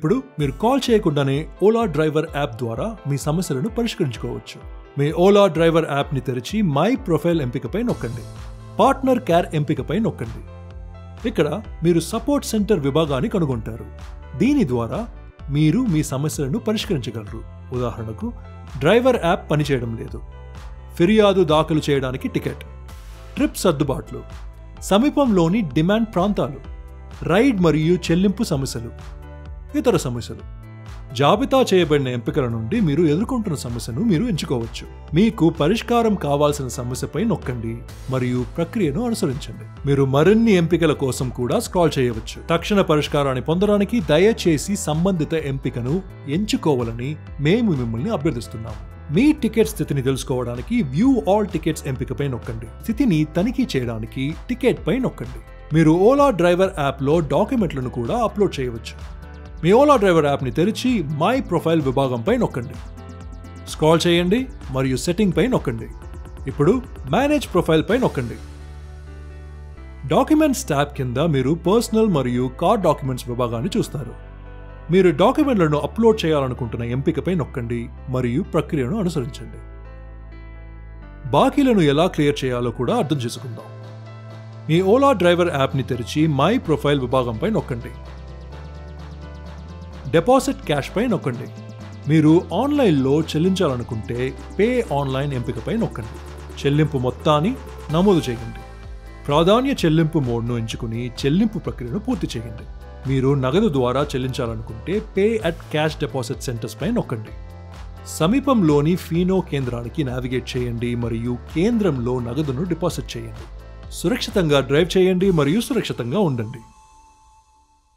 ఇప్పుడు మీరు కాల్ చేయకుండానే ఓలా డ్రైవర్ యాప్ ద్వారా మీ సమస్యలను పరిష్కరించుకోవచ్చు మీ ఓలా డ్రైవర్ యాప్ని తెరిచి మై ప్రొఫైల్ ఎంపికపై నొక్కండి పార్ట్నర్ కేర్ ఎంపికపై నొక్కండి ఇక్కడ మీరు సపోర్ట్ సెంటర్ విభాగాన్ని కనుగొంటారు దీని ద్వారా మీరు మీ సమస్యలను పరిష్కరించగలరు ఉదాహరణకు డ్రైవర్ యాప్ పనిచేయడం లేదు ఫిర్యాదు దాఖలు చేయడానికి టికెట్ ట్రిప్ సర్దుబాట్లు సమీపంలోని డిమాండ్ ప్రాంతాలు రైడ్ మరియు చెల్లింపు సమస్యలు ఇతర సమస్యలు జాబితా చేయబడిన ఎంపికల నుండి మీరు ఎదుర్కొంటున్న సమస్యను మీరు ఎంచుకోవచ్చు మీకు పరిష్కారం కావాల్సిన సమస్యపై నొక్కండి మరియు ప్రక్రియను అనుసరించండి మీరు మరిన్ని ఎంపికల కోసం కూడా స్క్రాల్ చేయవచ్చు తక్షణ పరిష్కారాన్ని పొందడానికి దయచేసి సంబంధిత ఎంపికను ఎంచుకోవాలని మేము మిమ్మల్ని అభ్యర్థిస్తున్నాము మీ టికెట్ స్థితిని తెలుసుకోవడానికి వ్యూ ఆల్ టికెట్స్ ఎంపికపై నొక్కండి స్థితిని తనిఖీ చేయడానికి టికెట్ పై నొక్కండి మీరు ఓలా డ్రైవర్ యాప్లో డాక్యుమెంట్లను కూడా అప్లోడ్ చేయవచ్చు మీ ఓలా డ్రైవర్ యాప్ని తెరిచి మై ప్రొఫైల్ విభాగంపై నొక్కండి స్క్రాల్ చేయండి మరియు సెట్టింగ్ పై నొక్కండి ఇప్పుడు మేనేజ్ ప్రొఫైల్ పై నొక్కండి డాక్యుమెంట్స్ ట్యాబ్ కింద మీరు పర్సనల్ మరియు కార్ డాక్యుమెంట్స్ విభాగాన్ని చూస్తారు మీరు డాక్యుమెంట్లను అప్లోడ్ చేయాలనుకుంటున్న ఎంపికపై నొక్కండి మరియు ప్రక్రియను అనుసరించండి బాకీలను ఎలా క్లియర్ చేయాలో కూడా అర్థం చేసుకుందాం మీ ఓలా డ్రైవర్ యాప్ని తెరిచి మై ప్రొఫైల్ విభాగంపై నొక్కండి డిపాజిట్ క్యాష్ పై నొక్కండి మీరు ఆన్లైన్లో చెల్లించాలనుకుంటే పే ఆన్లైన్ ఎంపికపై నొక్కండి చెల్లింపు మొత్తాన్ని నమోదు చేయండి ప్రాధాన్య చెల్లింపు మోడ్ను ఎంచుకుని చెల్లింపు ప్రక్రియను పూర్తి చేయండి మీరు నగదు ద్వారా చెల్లించాలనుకుంటే pay at cash deposit centres పై నొక్కండి సమీపంలోని ఫీనో కేంద్రానికి నావిగేట్ చేయండి మరియు కేంద్రంలో నగదును డిపాజిట్ చేయండి సురక్షితంగా డ్రైవ్ చేయండి మరియు సురక్షితంగా ఉండండి